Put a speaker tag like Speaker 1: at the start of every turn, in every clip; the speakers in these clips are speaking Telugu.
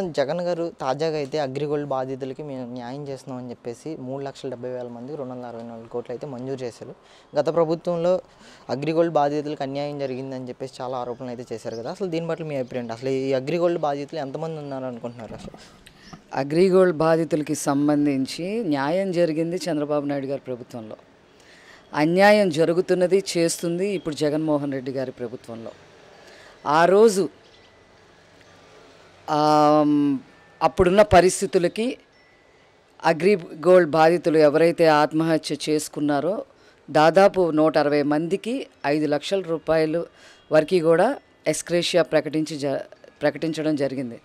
Speaker 1: జగన్ గారు తాజాగా అయితే అగ్రిగోల్డ్ బాధితులకి మేము న్యాయం చేస్తున్నామని చెప్పేసి మూడు లక్షల డెబ్బై వేల మంది రెండు వందల అరవై నాలుగు కోట్లు అయితే మంజూరు చేశారు గత ప్రభుత్వంలో అగ్రిగోల్డ్ బాధితులకు అన్యాయం జరిగిందని చెప్పేసి చాలా ఆరోపణలు అయితే చేశారు కదా అసలు దీని పట్ల మీ అభిప్రాయం ఏంటి? అసలు ఈ అగ్రిగోల్డ్ బాధితులు ఎంతమంది ఉన్నారు అనుకుంటున్నారు అసలు
Speaker 2: అగ్రిగోల్డ్ బాధితులకి సంబంధించి న్యాయం జరిగింది చంద్రబాబు నాయుడు గారి ప్రభుత్వంలో అన్యాయం జరుగుతున్నది చేస్తుంది ఇప్పుడు జగన్మోహన్ రెడ్డి గారి ప్రభుత్వంలో ఆ రోజు ఆమ్, అప్పుడున్న పరిస్థితులకి అగ్రిగోల్డ్ బాధితులు ఎవరైతే ఆత్మహత్య చేసుకున్నారో దాదాపు నూట అరవై మందికి ఐదు లక్షల రూపాయలు వరకు కూడా ఎస్క్రేషియా ప్రకటించి జ ప్రకటించడం జరిగింది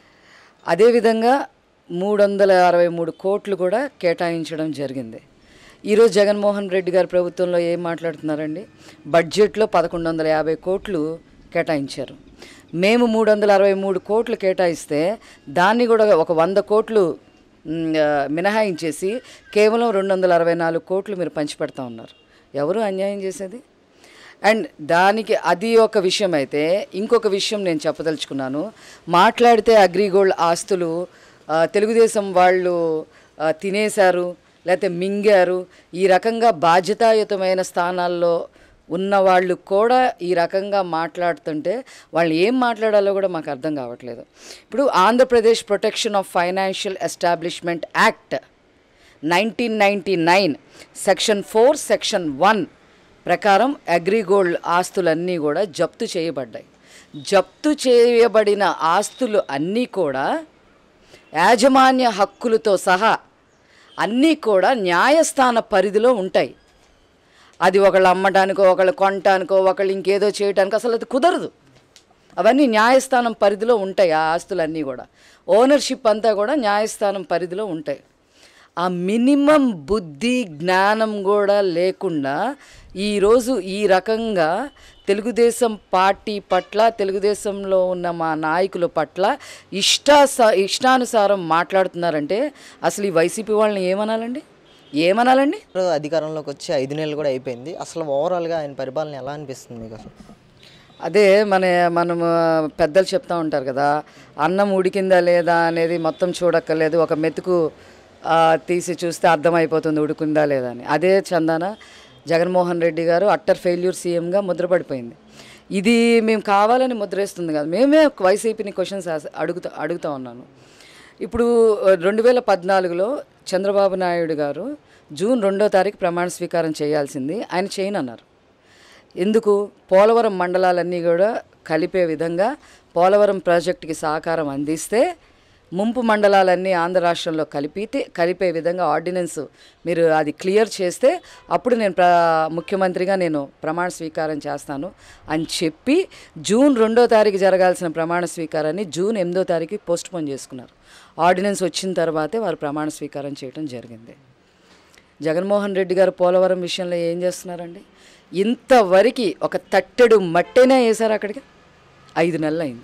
Speaker 2: అదేవిధంగా మూడు వందల అరవై మూడు కోట్లు కూడా కేటాయించడం జరిగింది ఈరోజు జగన్మోహన్ రెడ్డి గారి ప్రభుత్వంలో ఏం మాట్లాడుతున్నారండి బడ్జెట్లో పదకొండు వందల యాభై కోట్లు కేటాయించారు మేము మూడు వందల అరవై మూడు కోట్లు కేటాయిస్తే దాన్ని కూడా ఒక వంద కోట్లు మ్, ఆ, మినహాయించేసి కేవలం రెండు వందల అరవై నాలుగు కోట్లు మీరు పంచిపెడతా ఉన్నారు ఎవరు అన్యాయం చేసేది అండ్ దానికి అది ఒక విషయం అయితే ఇంకొక విషయం నేను చెప్పదలుచుకున్నాను మాట్లాడితే అగ్రిగోల్డ్ ఆస్తులు ఆ, తెలుగుదేశం వాళ్ళు ఆ, తినేశారు లేకపోతే మింగారు ఈ రకంగా బాధ్యతాయుతమైన స్థానాల్లో ఉన్న వాళ్ళు కూడా ఈ రకంగా మాట్లాడుతుంటే వాళ్ళు ఏం మాట్లాడాలో కూడా మాకు అర్థం కావట్లేదు ఇప్పుడు Andhra Pradesh protection of financial establishment act nineteen ninety nine section four section one ప్రకారం అగ్రిగోల్డ్ ఆస్తులన్నీ కూడా జప్తు చేయబడ్డాయి జప్తు చేయబడిన ఆస్తులు అన్నీ కూడా యాజమాన్య హక్కులతో సహా అన్నీ కూడా న్యాయస్థాన పరిధిలో ఉంటాయి అది ఒకళ్ళు అమ్మడానికో ఒకళ్ళు కొనటానికో ఒకళ్ళు ఇంకేదో చేయటానికో అసలు అది కుదరదు అవన్నీ న్యాయస్థానం పరిధిలో ఉంటాయి ఆ ఆస్తులన్నీ కూడా ఓనర్షిప్ అంతా కూడా న్యాయస్థానం పరిధిలో ఉంటాయి ఆ మినిమం బుద్ధి జ్ఞానం కూడా లేకుండా ఈరోజు ఈ రకంగా తెలుగుదేశం పార్టీ పట్ల తెలుగుదేశంలో ఉన్న మా నాయకుల పట్ల ఇష్టాస ఇష్టానుసారం మాట్లాడుతున్నారంటే అసలు ఈ వైసీపీ వాళ్ళని ఏమనాలండి ఏమనాలండి
Speaker 1: అధికారంలోకి వచ్చి ఐదు నెలలు కూడా అయిపోయింది అసలు ఓవరాల్గా ఆయన పరిపాలన ఎలా అనిపిస్తుంది మీకు అసలు
Speaker 2: అదే మన మనము పెద్దలు చెప్తా ఉంటారు కదా అన్నం ఉడికిందా లేదా అనేది మొత్తం చూడక్కర్లేదు ఒక మెతుకు ఆ, తీసి చూస్తే అర్థమైపోతుంది ఉడికిందా లేదా అని అదే చందాన జగన్మోహన్ రెడ్డి గారు అట్టర్ ఫెయిల్యూర్ సీఎంగా ముద్రపడిపోయింది ఇది మేము కావాలని ముద్రేస్తుంది కదా మేమే వైసీపీని క్వశ్చన్స్ అడుగుతా అడుగుతా ఉన్నాను ఇప్పుడు రెండు వేల పద్నాలుగులో చంద్రబాబు నాయుడు గారు జూన్ రెండో తారీఖు ప్రమాణ స్వీకారం చేయాల్సింది ఆయన చేయనన్నారు ఎందుకు పోలవరం మండలాలన్నీ కూడా కలిపే విధంగా పోలవరం ప్రాజెక్టుకి సహకారం అందిస్తే ముంపు మండలాలన్నీ ఆంధ్ర రాష్ట్రంలో కలిపితే కలిపే విధంగా ఆర్డినెన్స్ మీరు అది క్లియర్ చేస్తే అప్పుడు నేను ప్ర ముఖ్యమంత్రిగా నేను ప్రమాణ స్వీకారం చేస్తాను అని చెప్పి జూన్ రెండో తారీఖు జరగాల్సిన ప్రమాణ స్వీకారాన్ని జూన్ ఎనిమిదో తారీఖు పోస్ట్ పోన్ చేసుకున్నారు ఆర్డినెన్స్ వచ్చిన తర్వాతే వారు ప్రమాణ స్వీకారం చేయడం జరిగింది జగన్మోహన్ రెడ్డి గారు పోలవరం విషయంలో ఏం చేస్తున్నారండి ఇంతవరకు ఒక తట్టెడు మట్టేనే వేశారు అక్కడికి ఐదు నెలలు అయింది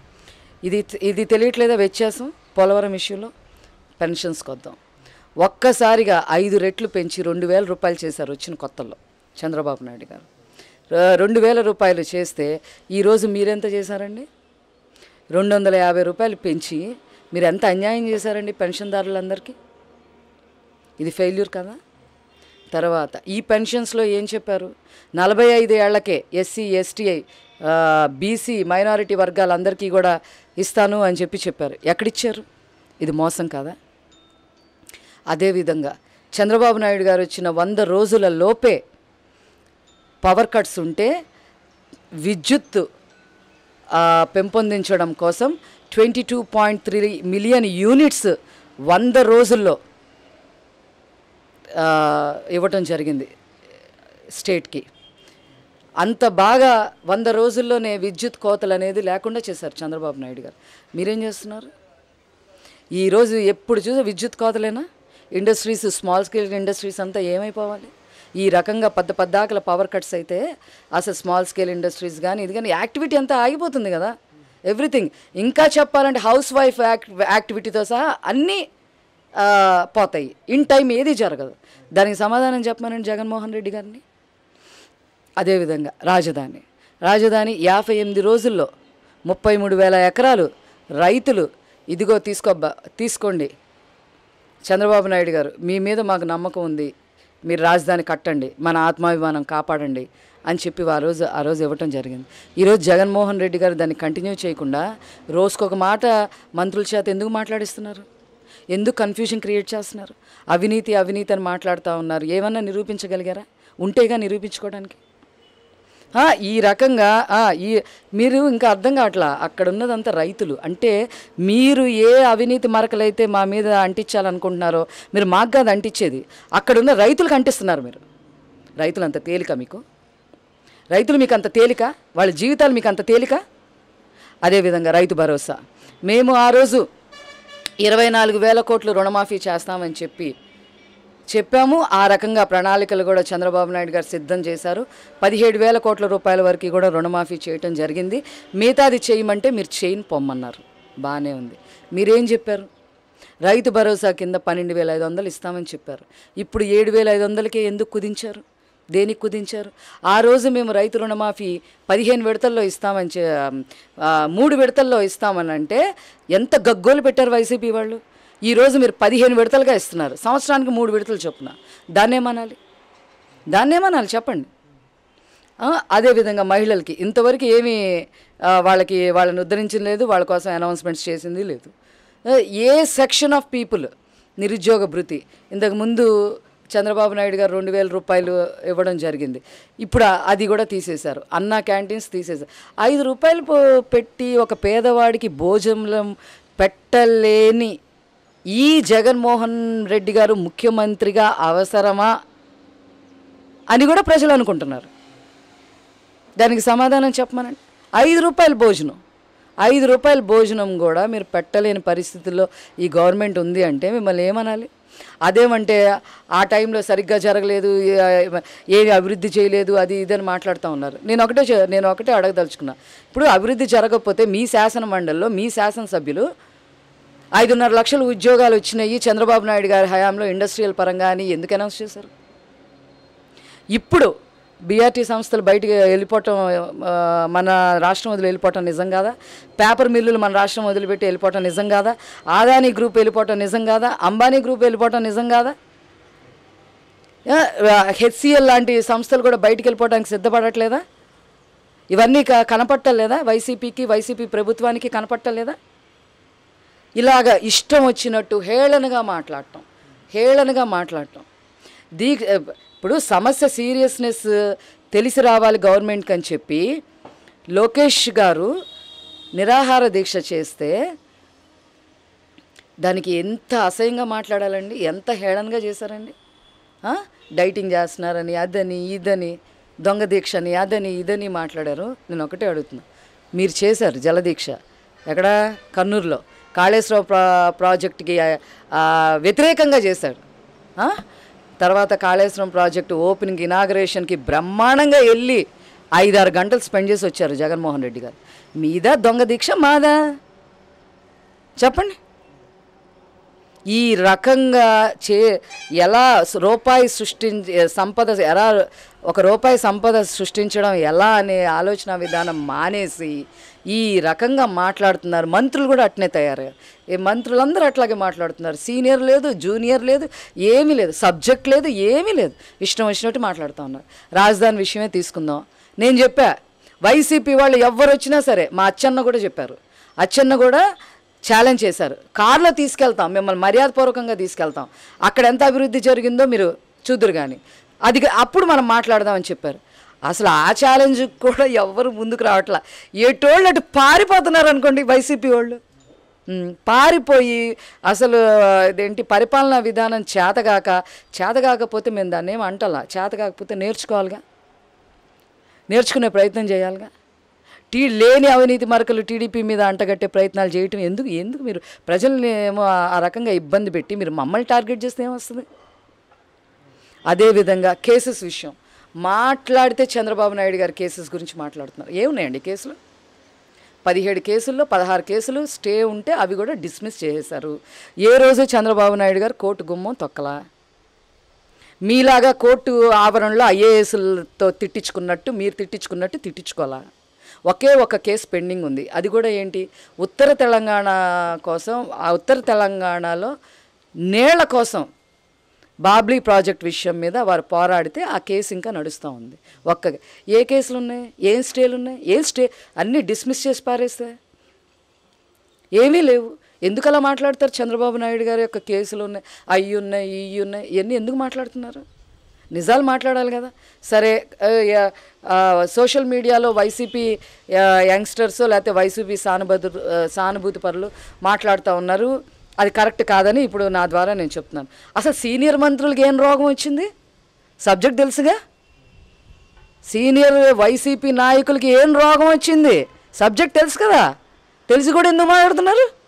Speaker 2: ఇది ఇది తెలియట్లేదా వ్యత్యాసం పోలవరం ఇష్యూలో పెన్షన్స్కి వద్దాం ఒక్కసారిగా ఐదు రెట్లు పెంచి రెండు వేల రూపాయలు చేశారు వచ్చిన కొత్తల్లో చంద్రబాబు నాయుడు గారు ర- రెండు వేల రూపాయలు చేస్తే ఈరోజు మీరెంత చేశారండి రెండు వందల యాభై రూపాయలు పెంచి మీరు ఎంత అన్యాయం చేశారండి పెన్షన్దారులందరికీ ఇది ఫెయిల్యూర్ కదా తర్వాత ఈ పెన్షన్స్లో ఏం చెప్పారు నలభై ఐదు ఏళ్లకే ఎస్సీ ఎస్టీఐ బీసీ మైనారిటీ వర్గాలందరికీ కూడా ఇస్తాను అని చెప్పి చెప్పారు ఎక్కడిచ్చారు ఇది మోసం కాదా అదేవిధంగా చంద్రబాబు నాయుడు గారు వచ్చిన వంద రోజుల లోపే పవర్ కట్స్ ఉంటే విద్యుత్ ఆ, పెంపొందించడం కోసం twenty two point three million units వంద రోజుల్లో ఆ, ఇవ్వటం జరిగింది స్టేట్కి అంత బాగా వంద రోజుల్లోనే విద్యుత్ కోతలు అనేది లేకుండా చేశారు చంద్రబాబు నాయుడు గారు మీరేం చేస్తున్నారు ఈరోజు ఎప్పుడు చూసా విద్యుత్ కోతలేనా ఇండస్ట్రీస్ స్మాల్ స్కేల్ ఇండస్ట్రీస్ అంతా ఏమైపోవాలి ఈ రకంగా పెద్ద పద్దాకల పవర్ కట్స్ అయితే అసలు స్మాల్ స్కేల్ ఇండస్ట్రీస్ కానీ ఇది కానీ యాక్టివిటీ అంతా ఆగిపోతుంది కదా ఎవ్రీథింగ్ ఇంకా చెప్పాలంటే హౌస్ వైఫ్ యాక్ట్ యాక్టివిటీతో సహా అన్నీ ఆ, పోతాయి ఇన్ టైం ఏది జరగదు దానికి సమాధానం చెప్పమనండి జగన్మోహన్ రెడ్డి గారిని అదేవిధంగా రాజధాని రాజధాని యాభై ఎనిమిది రోజుల్లో ముప్పై మూడు వేల ఎకరాలు రైతులు ఇదిగో తీసుకోబ్బా తీసుకోండి చంద్రబాబు నాయుడు గారు మీ మీద మాకు నమ్మకం ఉంది మీరు రాజధాని కట్టండి మన ఆత్మాభిమానం కాపాడండి అని చెప్పి ఆ రోజు ఆ రోజు ఇవ్వటం జరిగింది ఈరోజు జగన్మోహన్ రెడ్డి గారు దాన్ని కంటిన్యూ చేయకుండా రోజుకొక మాట మంత్రుల చేత ఎందుకు మాట్లాడిస్తున్నారు ఎందుకు కన్ఫ్యూజన్ క్రియేట్ చేస్తున్నారు అవినీతి అవినీతి అని మాట్లాడుతూ ఉన్నారు ఏమన్నా నిరూపించగలిగారా ఉంటేగా నిరూపించుకోవడానికి ఆ, ఈ రకంగా ఆ, ఈ మీరు ఇంకా అర్థం కావట్లా అక్కడ ఉన్నదంతా రైతులు అంటే మీరు ఏ అవినీతి మరకలైతే మా మీద అంటించాలనుకుంటున్నారో మీరు మాకు కాదు అంటించేది అక్కడ ఉన్న రైతులకు అంటిస్తున్నారు మీరు రైతులు అంత తేలిక మీకు రైతులు మీకు అంత తేలిక వాళ్ళ జీవితాలు మీకు అంత తేలిక అదేవిధంగా రైతు భరోసా మేము ఆ రోజు ఇరవై నాలుగు వేల కోట్లు రుణమాఫీ చేస్తామని చెప్పి చెప్పాము ఆ రకంగా ప్రణాళికలు కూడా చంద్రబాబు నాయుడు గారు సిద్ధం చేశారు పదిహేడు వేల కోట్ల రూపాయల వరకు కూడా రుణమాఫీ చేయటం జరిగింది మిగతాది చేయమంటే మీరు చేయని పొమ్మన్నారు బాగానే ఉంది మీరేం చెప్పారు రైతు భరోసా కింద పన్నెండు వేల ఐదు వందలు ఇస్తామని చెప్పారు ఇప్పుడు ఏడు వేల ఐదు వందలకే ఎందుకు కుదించారు దేనికి కుదించారు ఆ రోజు మేము రైతు రుణమాఫీ పదిహేను విడతల్లో ఇస్తామని చె- ఆ, మూడు విడతల్లో ఇస్తామని అంటే ఎంత గగ్గోలు పెట్టారు వైసీపీ వాళ్ళు ఈ రోజు మీరు పదిహేను విడతలుగా ఇస్తున్నారు సంవత్సరానికి మూడు విడతలు చొప్పున దాన్నేమనాలి దాన్నేమనాలి చెప్పండి ఆ, అదేవిధంగా మహిళలకి ఇంతవరకు ఏమీ ఆ, వాళ్ళకి వాళ్ళని ఉద్ధరించింది లేదు వాళ్ళ కోసం అనౌన్స్మెంట్స్ చేసింది లేదు ఆ, ఏ సెక్షన్ ఆఫ్ పీపుల్ నిరుద్యోగ భృతి ఇంతకు ముందు చంద్రబాబు నాయుడు గారు రెండు వేల రూపాయలు ఇవ్వడం జరిగింది ఇప్పుడు ఆ- అది కూడా తీసేశారు అన్నా క్యాంటీన్స్ తీసేశారు ఐదు రూపాయలు పో- పెట్టి ఒక పేదవాడికి భోజనం పెట్టలేని ఈ జగన్మోహన్ రెడ్డి గారు ముఖ్యమంత్రిగా అవసరమా అని కూడా ప్రజలు అనుకుంటున్నారు దానికి సమాధానం చెప్పమనండి ఐదు రూపాయల భోజనం ఐదు రూపాయల భోజనం కూడా మీరు పెట్టలేని పరిస్థితుల్లో ఈ గవర్నమెంట్ ఉంది అంటే మిమ్మల్ని ఏమనాలి అదేమంటే ఆ టైంలో సరిగ్గా జరగలేదు ఏ- ఏమి అభివృద్ధి చేయలేదు అది ఇది అని మాట్లాడుతూ ఉన్నారు నేను ఒకటే చె- నేను ఒకటే అడగదలుచుకున్నా ఇప్పుడు అభివృద్ధి జరగకపోతే మీ శాసన మండలిలో మీ శాసనసభ్యులు ఐదున్నర లక్షల ఉద్యోగాలు వచ్చినాయి చంద్రబాబు నాయుడు గారి హయాంలో ఇండస్ట్రియల్ పరంగా అని ఎందుకు అనౌన్స్ చేశారు ఇప్పుడు బీఆర్టీ సంస్థలు బయటికి వెళ్ళిపోవటం ఆ, మన రాష్ట్రం వదిలి వెళ్ళిపోవటం నిజం కాదా పేపర్ మిల్లులు మన రాష్ట్రం వదిలిపెట్టి వెళ్ళిపోవటం నిజం కాదా ఆదాని గ్రూప్ వెళ్ళిపోవటం నిజం కాదా అంబానీ గ్రూప్ వెళ్ళిపోవటం నిజం కాదా హెచ్సిఎల్ లాంటి సంస్థలు కూడా బయటికి వెళ్ళిపోవడానికి సిద్ధపడట్లేదా ఇవన్నీ క- కనపట్టలేదా వైసీపీకి వైసీపీ ప్రభుత్వానికి కనపట్టలేదా ఇలాగ ఇష్టం వచ్చినట్టు హేళనగా మాట్లాడటం హేళనగా మాట్లాడటం దీ ఇప్పుడు సమస్య సీరియస్నెస్ తెలిసి రావాలి గవర్నమెంట్కి అని చెప్పి లోకేష్ గారు నిరాహార దీక్ష చేస్తే దానికి ఎంత అసహ్యంగా మాట్లాడాలండి ఎంత హేళనగా చేశారండి ఆ? డైటింగ్ చేస్తున్నారని అదని ఇదని దొంగ దీక్షని అదని ఇదని మాట్లాడారు నేను ఒకటే అడుగుతున్నా మీరు చేశారు జలదీక్ష ఎక్కడ కర్నూలులో కాళేశ్వరం ప్రా ప్రాజెక్టుకి ఆ, వ్యతిరేకంగా చేశాడు ఆ? తర్వాత కాళేశ్వరం ప్రాజెక్టు ఓపెనింగ్ ఇనాగరేషన్కి బ్రహ్మాండంగా వెళ్ళి ఐదారు గంటలు స్పెండ్ చేసి వచ్చారు జగన్మోహన్ రెడ్డి గారు మీద దొంగ దీక్ష మాదా చెప్పండి ఈ రకంగా చే ఎలా స్- రూపాయి సృష్టించ సంపద ఎలా ఒక రూపాయి సంపద సృష్టించడం ఎలా అనే ఆలోచన విధానం మానేసి ఈ రకంగా మాట్లాడుతున్నారు మంత్రులు కూడా అట్నే తయారయ్యారు ఈ మంత్రులందరూ అట్లాగే మాట్లాడుతున్నారు సీనియర్ లేదు జూనియర్ లేదు ఏమీ లేదు సబ్జెక్ట్ లేదు ఏమీ లేదు ఇష్టం వచ్చినట్టు మాట్లాడుతూ ఉన్నారు రాజధాని విషయమే తీసుకుందాం నేను చెప్పా వైసీపీ వాళ్ళు ఎవ్వరు వచ్చినా సరే మా అచ్చన్న కూడా చెప్పారు అచ్చన్న కూడా ఛాలెంజ్ చేశారు కార్లో తీసుకెళ్తాం మిమ్మల్ని మర్యాదపూర్వకంగా తీసుకెళ్తాం అక్కడ ఎంత అభివృద్ధి జరిగిందో మీరు చూద్దరు కానీ అది అప్పుడు మనం మాట్లాడదామని చెప్పారు అసలు ఆ ఛాలెంజ్ కూడా ఎవ్వరు ముందుకు రావట్లా ఎటోళ్ళు అటు పారిపోతున్నారు అనుకోండి వైసీపీ వాళ్ళు ఉమ్, పారిపోయి అసలు ఇదేంటి పరిపాలనా విధానం చేతగాక చేతగాకపోతే మేము దాన్ని ఏం అంటలా చేత కాకపోతే నేర్చుకోవాలిగా నేర్చుకునే ప్రయత్నం చేయాలిగా టీ లేని అవినీతి మరకలు టీడీపీ మీద అంటగట్టే ప్రయత్నాలు చేయటం ఎందుకు ఎందుకు మీరు ప్రజల్ని ఏమో ఆ- ఆ రకంగా ఇబ్బంది పెట్టి మీరు మమ్మల్ని టార్గెట్ చేస్తే ఏమొస్తుంది అదేవిధంగా కేసెస్ విషయం మాట్లాడితే చంద్రబాబు నాయుడు గారి కేసెస్ గురించి మాట్లాడుతున్నారు ఏమున్నాయండి కేసులు పదిహేడు కేసుల్లో పదహారు కేసులు స్టే ఉంటే అవి కూడా డిస్మిస్ చేసేశారు ఏ రోజు చంద్రబాబు నాయుడు గారు కోర్టు గుమ్మం తొక్కలా మీలాగా కోర్టు ఆవరణలో ఐఏఎస్లతో తిట్టించుకున్నట్టు మీరు తిట్టించుకున్నట్టు తిట్టించుకోవాలా ఒకే ఒక కేసు పెండింగ్ ఉంది అది కూడా ఏంటి ఉత్తర తెలంగాణ కోసం ఆ ఉత్తర తెలంగాణలో నీళ్ల కోసం బాబ్లీ ప్రాజెక్ట్ విషయం మీద వారు పోరాడితే ఆ కేసు ఇంకా నడుస్తూ ఉంది ఒక్క ఏ కేసులు ఉన్నాయి ఏం స్టేలు ఉన్నాయి ఏ స్టే అన్నీ డిస్మిస్ చేసి పారేస్తే ఏమీ లేవు ఎందుకు అలా మాట్లాడతారు చంద్రబాబు నాయుడు గారి యొక్క కేసులు ఉన్నాయి అవి ఉన్నాయి ఇవి ఉన్నాయి ఇవన్నీ ఎందుకు మాట్లాడుతున్నారు నిజాలు మాట్లాడాలి కదా సరే ఆ, యా- ఆ, సోషల్ మీడియాలో వైసీపీ ఆ, యంగ్స్టర్స్ లేకపోతే వైసీపీ సానుభూతి ఆ, సానుభూతి పరులు మాట్లాడుతూ ఉన్నారు అది కరెక్ట్ కాదని ఇప్పుడు నా ద్వారా నేను చెప్తున్నాను అసలు సీనియర్ మంత్రులకి ఏం రోగం వచ్చింది సబ్జెక్ట్ తెలుసుగా సీనియర్ వైసీపీ నాయకులకి ఏం రోగం వచ్చింది సబ్జెక్ట్ తెలుసు కదా తెలిసి కూడా ఎందుకు మాట్లాడుతున్నారు